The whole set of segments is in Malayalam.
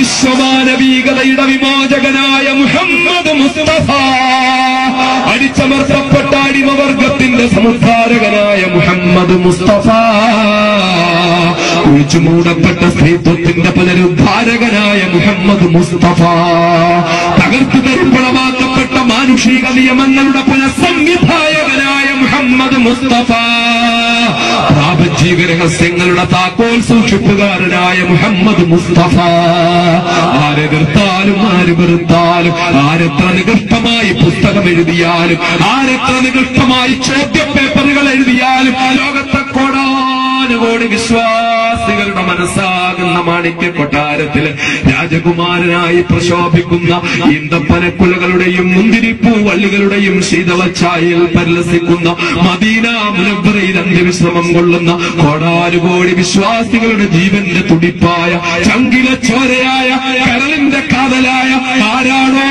വിശ്വമാനവീകതയുടെ വിമോചകനായ മുഹമ്മദ് മുസ്തഫ അടിച്ചമർത്തപ്പെട്ട അടിമവർഗത്തിന്റെ സമുദ്ധാരകനായ മുഹമ്മദ് മുസ്തഫ കുഴിച്ചു മൂടപ്പെട്ട സ്ത്രീത്വത്തിന്റെ പുനരുദ്ധാരകനായ മുഹമ്മദ് മുസ്തഫ തകർത്തു തരുമ്പളമാക്കപ്പെട്ട മാനുഷിക നിയമങ്ങളുടെ പുനഃസംവിധായകനായ മുഹമ്മദ് മുസ്തഫ പ്രാപഞ്ചിക രഹസ്യങ്ങളുടെ താക്കോൽ സൂക്ഷിപ്പുകാരനായ മുഹമ്മദ് മുസ്തഫ ആരെതിർത്താലും ആര് വെറുത്താലും ആരെത്ര നികൃഷ്ടമായി പുസ്തകം എഴുതിയാലും ആരെത്ര നികൃഷ്ടമായി ചോദ്യ പേപ്പറുകൾ എഴുതിയാലും ലോകത്തെ കോടാനുകോടി വിശ്വാസികളുടെ മനസ്സാകുന്ന മാണിക്യ കൊട്ടാരത്തില് രാജകുമാരനായി പ്രശോഭിക്കുന്ന ഈന്തപ്പനക്കുലകളുടെയും മുന്തിരിപ്പൂ വള്ളികളുടെയും ശീതളച്ചായയിൽ പരിലസിക്കുന്ന മദീന മുനവറയിൽ അന്ത്യവിശ്രമം കൊള്ളുന്ന കോടാനുകോടി വിശ്വാസികളുടെ ജീവന്റെ തുടിപ്പായ ചങ്കില ചോരയായ കരളിന്റെ കാതലായ ആരാണോ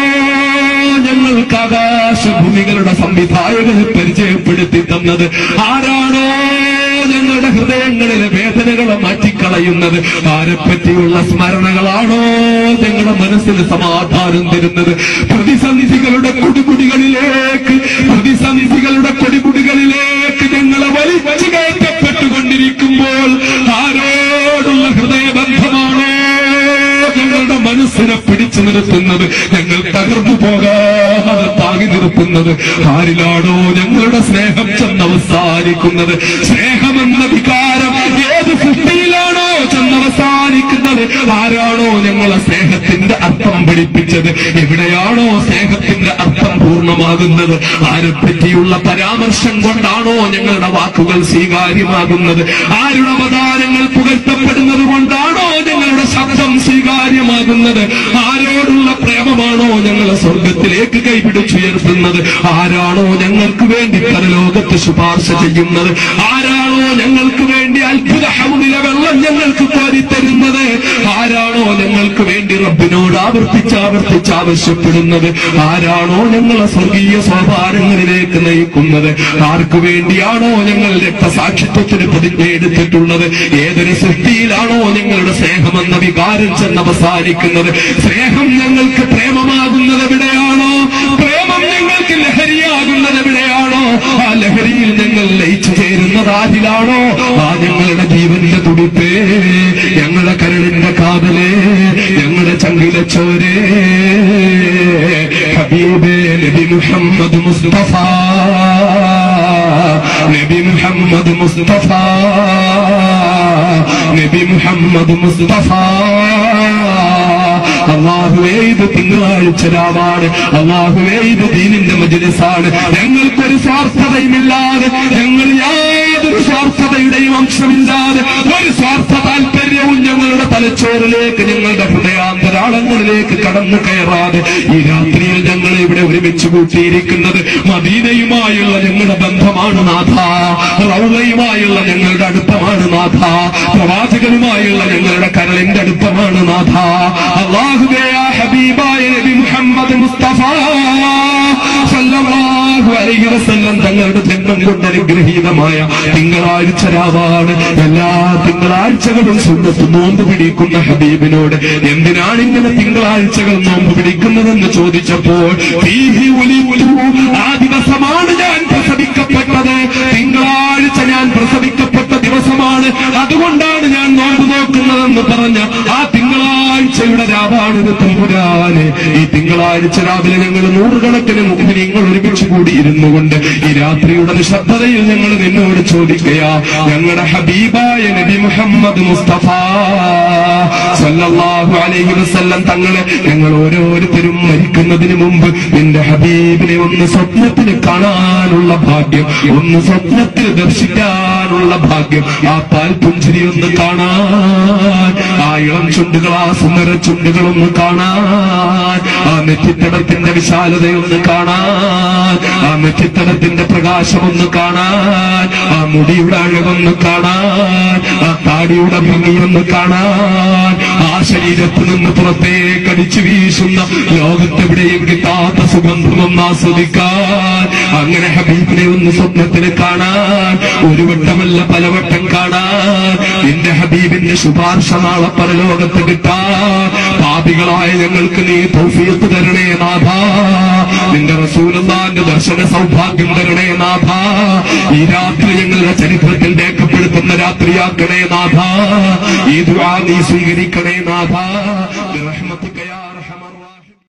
ഞങ്ങൾക്ക് ആകാശഭൂമികളുടെ സംവിധായകനെ പരിചയപ്പെടുത്തി തന്നത് ആരാണോ ഞങ്ങളുടെ ഹൃദയങ്ങളിലെ വേദനകളെ മാറ്റിക്കളയുന്നത് ആരെപ്പറ്റിയുള്ള സ്മരണകളാണോ ഞങ്ങളുടെ മനസ്സിന് സമാധാനം തരുന്നത് പ്രതിസന്ധികളുടെ കൊടുമുടികളിലേക്ക് പ്രതിസന്ധികളുടെ കൊടുമുടികളിലേക്ക് ഞങ്ങളെ വലിച്ചു കയറ്റപ്പെട്ടുകൊണ്ടിരിക്കുമ്പോൾ ആരോടുള്ള ഹൃദയബന്ധമാണോ ഞങ്ങളുടെ മനസ്സിനെ പിടിച്ചു നിർത്തുന്നത് ഞങ്ങൾ തകർന്നു പോകാതെ താങ്ങി നിർത്തുന്നത് ആരിലാണോ ഞങ്ങളുടെ സ്നേഹം ചെന്നവസാനിക്കുന്നത് സ്നേഹമെന്ന വികാരം ഏത് സൃഷ്ടിയിലാണോ ചെന്നവസാനിക്കുന്നത് ആരാണോ ഞങ്ങളെ സ്നേഹത്തിന്റെ അർത്ഥം പഠിപ്പിച്ചത് എവിടെയാണോ സ്നേഹത്തിന്റെ അർത്ഥം പൂർണ്ണമാകുന്നത് ആരെ പറ്റിയുള്ള പരാമർശം കൊണ്ടാണോ ഞങ്ങളുടെ വാക്കുകൾ സ്വീകാര്യമാകുന്നത് ആരുടെ അവതാരങ്ങൾ പുകഴ്ത്തപ്പെടുന്നത് കൊണ്ടാണോ ഞങ്ങളുടെ ശബ്ദം സ്വീകാര്യമാകുന്നത് ആരോടുള്ള പ്രേമമാണോ ഞങ്ങളെ സ്വർഗത്തിലേക്ക് കൈപിടിച്ചുയർത്തുന്നത് ആരാണോ ഞങ്ങൾക്ക് വേണ്ടി പരലോകത്ത് ശുപാർശ ചെയ്യുന്നത് ആരാണോ ഞങ്ങൾക്ക് വേണ്ടി അത്ഭുത ഹൗദിലെ വെള്ളം ഞങ്ങൾക്ക് കോരിത്തരുന്നത് ആരാണോ ഞങ്ങൾക്ക് വേണ്ടി റബ്ബിനോട് ആവർത്തിച്ച് ആവർത്തിച്ച് ആവശ്യപ്പെടുന്നത് ആരാണോ ഞങ്ങളെ സ്വർഗീയ സോപാനങ്ങളിലേക്ക് നയിക്കുന്നത് ആർക്കു വേണ്ടിയാണോ ഞങ്ങൾ രക്തസാക്ഷിത്വത്തിന് പ്രതിജ്ഞ എടുത്തിട്ടുള്ളത് ഏതൊരു സൃഷ്ടിയിലാണോ ഞങ്ങളുടെ സ്നേഹമെന്ന വികാരം ചെന്നവസാനിക്കുന്നത് സ്നേഹം ഞങ്ങൾക്ക് പ്രേമമാകുന്നത് എവിടെയാണോ പ്രേമം ഞങ്ങൾക്ക് ലഹരിയാകുന്നത് എവിടെയാണോ ആ ലഹരിയിൽ ഞങ്ങൾ ലയിച്ചു ചേരുന്നത് ആരിലാണോ ആ ഞങ്ങളുടെ ജീവന്റെ തുടിപ്പേ ഞങ്ങളുടെ കരളിന്റെ കാതലേ ഞങ്ങളുടെ ചങ്കിലെ ചോരേ ഹബീബേ നബി മുഹമ്മദ് മുസ്തഫ നബി മുഹമ്മദ് മുസ്തഫ നബി മുഹമ്മദ് മുസ്തഫ അള്ളാഹുവേ ഇത് തിങ്കളാഴ്ച രാവാണ് അള്ളാഹുവേ ഇത് ദീനിന്റെ മജ്ലിസാണ് ഞങ്ങൾക്കൊരു സ്വാർത്ഥതയുമില്ലാതെ ഞങ്ങൾ യാതൊരു സ്വാർത്ഥതയുടെയും അംശമില്ലാതെ ഒരു സ്വാർത്ഥ താല്പര്യവും ഞങ്ങളുടെ തലച്ചോറിലേക്ക് ഞങ്ങളുടെ ഹൃദയാന്തരാളങ്ങളിലേക്ക് കടന്നു കയറാതെ ഈ രാത്രിയിൽ ഞങ്ങൾ ഇവിടെ ഒരുമിച്ച് കൂട്ടിയിരിക്കുന്നത് മദീനയുമായുള്ള ഞങ്ങളുടെ ബന്ധമാണ് നാഥ റൗളയുമായുള്ള ഞങ്ങളുടെ അടുപ്പമാണ് നാഥ പ്രവാചകനുമായുള്ള ഞങ്ങളുടെ കരളിന്റെ അടുപ്പമാണ് നാഥ അള്ളാഹുബേ ഹബീബായ നബി മുഹമ്മദ് മുസ്തഫ സല്ലല്ലാഹു അലൈഹി വസല്ലം തങ്ങളുടെ ജന്മം കൊണ്ട് അനുഗ്രഹീതമായ തിങ്കളാഴ്ച രാവാണ് എല്ലാ തിങ്കളാഴ്ചകളും സുന്നത്ത് നോമ്പ് പിടിക്കുന്ന ഹബീബിനോട് എന്തിനാണ് ഇങ്ങനെ തിങ്കളാഴ്ചകൾ നോമ്പ് പിടിക്കുന്നതെന്ന് ചോദിച്ചപ്പോൾ ഫീഹി ഉലിഉലു, ആ ദിവസമാണ് ഞാൻ പ്രസവിക്കപ്പെട്ടത് തിങ്കളാഴ്ച ഞാൻ പ്രസവിക്കപ്പെട്ട ദിവസമാണ് അതുകൊണ്ടാണ് ഞാൻ നോമ്പ് നോക്കുന്നതെന്ന് പറഞ്ഞ ആ തിങ്കളാഴ്ചയുടെ രാവാണിത് തമ്പുരാന് ഈ തിങ്കളാഴ്ച രാവിലെ ഞങ്ങൾ നൂറുകണക്കിന് മുഖ്യങ്ങൾ ഒരുമിച്ച് കൂടി ഇരുന്നു കൊണ്ട് ഈ രാത്രിയുടെ നിശബ്ദതയിൽ ഞങ്ങൾ നിന്നോട് ചോദിക്കയാ ഞങ്ങളുടെ ഹബീബായ നബി മുഹമ്മദ് മുസ്തഫ സല്ലല്ലാഹു അലൈഹി വസല്ലം തങ്ങളെ ഞങ്ങൾ ഓരോരുത്തരും മരിക്കുന്നതിന് മുമ്പ് നിന്റെ ഹബീബിനെ ഒന്ന് സ്വപ്നത്തിൽ കാണാനുള്ള ഭാഗ്യം ഒന്ന് സ്വപ്നത്തിൽ ദർശിക്കാനുള്ള ഭാഗ്യം ആ പാൽ പുഞ്ചിരി ഒന്ന് കാണാൻ ആ ഇളം ചുണ്ടുകൾ ആ സുന്ദര ചുണ്ടുകളൊന്ന് കാണാൻ ആ നെറ്റിത്തടത്തിന്റെ വിശാലതയൊന്ന് കാണാൻ ആ നെറ്റിത്തടത്തിന്റെ പ്രകാശം ഒന്ന് കാണാൻ ആ മുടിയുടെ അഴകൊന്ന് കാണാൻ ആ താടിയുടെ ഭംഗിയൊന്ന് കാണാൻ ആ ശരീരത്തിൽ നിന്ന് പുറത്തേക്ക് അടിച്ചു വീശുന്ന ലോകത്തെവിടെയും കിട്ടാത്ത സുഗന്ധമൊന്ന് ആസ്വദിക്കാൻ അങ്ങനെ ഹബീബിനെ ഒന്ന് സ്വപ്നത്തിൽ കാണാൻ ഒരു വട്ടമല്ല പലവട്ടം കാണാൻ നിന്റെ ഹബീബിന്റെ ശുപാർശ നാളെ പരലോകത്ത് കിട്ടാൻ പാപികളായ ഞങ്ങൾക്ക് നീ തൗഫീഖ് തരണേ നാഥ നിന്റെ റസൂലുള്ളാന്റെ ദർശന സൗഭാഗ്യം തരണേ നാഥ ഈ രാത്രി ഞങ്ങളുടെ ചരിത്രത്തിൽ രേഖപ്പെടുത്തുന്ന രാത്രിയാക്കണേ നാഥ ഈ ദുആ നീ സ്വീകരിക്കണേ നാഥ برحمتك